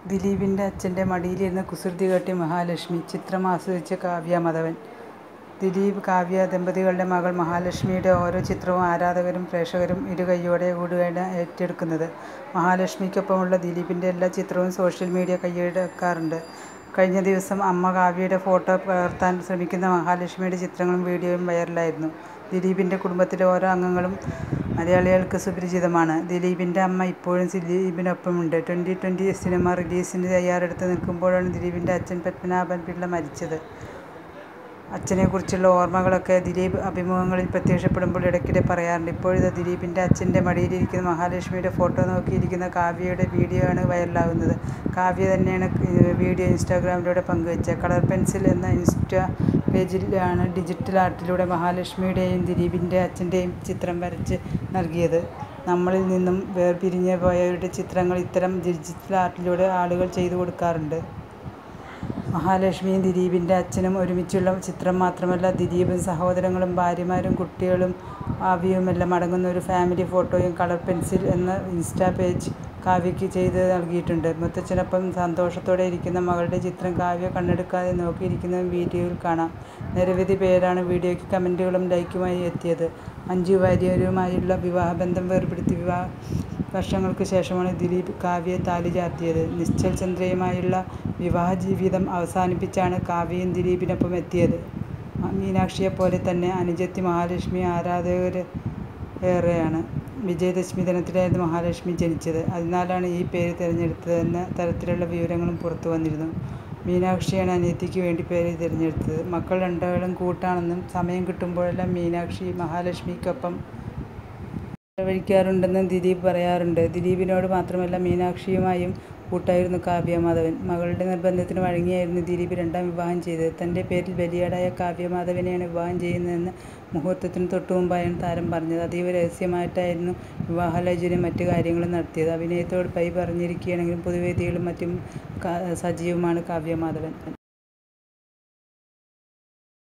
ദിലീപിൻ്റെ അച്ഛൻ്റെ മടിയിലിരുന്ന് കുസൃതി കാട്ടിയ മഹാലക്ഷ്മി ചിത്രം ആസ്വദിച്ച കാവ്യ മാധവൻ ദിലീപ് കാവ്യ ദമ്പതികളുടെ മകൾ മഹാലക്ഷ്മിയുടെ ഓരോ ചിത്രവും ആരാധകരും പ്രേക്ഷകരും ഇരുകൈയ്യോടെ കൂടിയാണ് ഏറ്റെടുക്കുന്നത്. മഹാലക്ഷ്മിക്കൊപ്പമുള്ള ദിലീപിൻ്റെ എല്ലാ ചിത്രവും സോഷ്യൽ മീഡിയ കയ്യടക്കാറുണ്ട്. കഴിഞ്ഞ ദിവസം അമ്മ കാവ്യയുടെ ഫോട്ടോ പകർത്താൻ ശ്രമിക്കുന്ന മഹാലക്ഷ്മിയുടെ ചിത്രങ്ങളും വീഡിയോയും വൈറലായിരുന്നു. ദിലീപിൻ്റെ കുടുംബത്തിലെ ഓരോ അംഗങ്ങളും മലയാളികൾക്ക് സുപരിചിതമാണ്. ദിലീപിൻ്റെ അമ്മ ഇപ്പോഴും ദിലീപിനൊപ്പമുണ്ട്. ട്വന്റി ട്വന്റി സിനിമ റിലീസിന് തയ്യാറെടുത്ത് നിൽക്കുമ്പോഴാണ് ദിലീപിൻ്റെ അച്ഛൻ പത്മനാഭൻ പിള്ള മരിച്ചത്. അച്ഛനെക്കുറിച്ചുള്ള ഓർമ്മകളൊക്കെ ദിലീപ് അഭിമുഖങ്ങളിൽ പ്രത്യക്ഷപ്പെടുമ്പോൾ ഇടയ്ക്കിടെ പറയാറുണ്ട്. ഇപ്പോഴിതാ ദിലീപിൻ്റെ അച്ഛൻ്റെ മടിയിലിരിക്കുന്ന മഹാലക്ഷ്മിയുടെ ഫോട്ടോ നോക്കിയിരിക്കുന്ന കാവ്യയുടെ വീഡിയോ ആണ് വൈറലാകുന്നത്. കാവ്യ തന്നെയാണ് വീഡിയോ ഇൻസ്റ്റഗ്രാമിലൂടെ പങ്കുവച്ചത്. കളർ പെൻസിൽ എന്ന ഇൻസ്റ്റാ പേജിലാണ് ഡിജിറ്റൽ ആർട്ടിലൂടെ മഹാലക്ഷ്മിയുടെയും ദിലീപിൻ്റെ അച്ഛൻ്റെയും ചിത്രം വരച്ച് നൽകിയത്. നമ്മളിൽ നിന്നും വേർപിരിഞ്ഞ് പോയവരുടെ ചിത്രങ്ങൾ ഇത്തരം ഡിജിറ്റൽ ആർട്ടിലൂടെ ആളുകൾ ചെയ്തു കൊടുക്കാറുണ്ട്. മഹാലക്ഷ്മിയും ദിലീപിൻ്റെ അച്ഛനും ഒരുമിച്ചുള്ള ചിത്രം മാത്രമല്ല ദിലീപും സഹോദരങ്ങളും ഭാര്യമാരും കുട്ടികളും ഭാര്യയുമെല്ലാം അടങ്ങുന്ന ഒരു ഫാമിലി ഫോട്ടോയും കളർ പെൻസിൽ എന്ന ഇൻസ്റ്റാ പേജ് കാവ്യയ്ക്ക് ചെയ്ത് നൽകിയിട്ടുണ്ട്. മുത്തച്ഛനൊപ്പം സന്തോഷത്തോടെ ഇരിക്കുന്ന മകളുടെ ചിത്രം കാവ്യ കണ്ണെടുക്കാതെ നോക്കിയിരിക്കുന്നതും വീഡിയോയിൽ കാണാം. നിരവധി പേരാണ് വീഡിയോയ്ക്ക് കമന്റുകളും ലൈക്കുമായി എത്തിയത്. മഞ്ജു വാര്യരുമായുള്ള വിവാഹബന്ധം വേർപെടുത്തി വർഷങ്ങൾക്ക് ശേഷമാണ് ദിലീപ് കാവ്യയെ താലി ചാർത്തിയത്. നിശ്ചൽ ചന്ദ്രയുമായുള്ള വിവാഹജീവിതം അവസാനിപ്പിച്ചാണ് കാവ്യയും ദിലീപിനൊപ്പം എത്തിയത്. മീനാക്ഷിയെപ്പോലെ തന്നെ അനുജത്തി മഹാലക്ഷ്മിയും ആരാധകരേറെയാണ്. വിജയദശമി ദിനത്തിലായിരുന്നു മഹാലക്ഷ്മി ജനിച്ചത്. അതിനാലാണ് ഈ പേര് തിരഞ്ഞെടുത്തതെന്ന തരത്തിലുള്ള വിവരങ്ങളും പുറത്തുവന്നിരുന്നു. മീനാക്ഷിയാണ് അനിയത്തിക്ക് വേണ്ടി പേര് തിരഞ്ഞെടുത്തത്. മക്കൾ രണ്ടാളും കൂട്ടാണെന്നും സമയം കിട്ടുമ്പോഴെല്ലാം മീനാക്ഷി മഹാലക്ഷ്മിക്കൊപ്പം ചെലവഴിക്കാറുണ്ടെന്നും ദിലീപ് പറയാറുണ്ട്. ദിലീപിനോട് മാത്രമല്ല മീനാക്ഷിയുമായും കൂട്ടായിരുന്നു കാവ്യ മാധവൻ. മകളുടെ നിർബന്ധത്തിന് വഴങ്ങിയായിരുന്നു ദിലീപ് രണ്ടാം വിവാഹം ചെയ്തത്. തൻ്റെ പേരിൽ ബലിയാടായ കാവ്യ മാധവനെയാണ് വിവാഹം ചെയ്യുന്നതെന്ന് മുഹൂർത്തത്തിന് തൊട്ടുമുമ്പായാണ് താരം പറഞ്ഞത്. അതീവ രഹസ്യമായിട്ടായിരുന്നു വിവാഹാലോചനയും മറ്റ് കാര്യങ്ങളും നടത്തിയത്. അഭിനയത്തോട് ബൈ പറഞ്ഞിരിക്കുകയാണെങ്കിലും പൊതുവേദികളിലും മറ്റും സജീവമാണ് കാവ്യ മാധവൻ.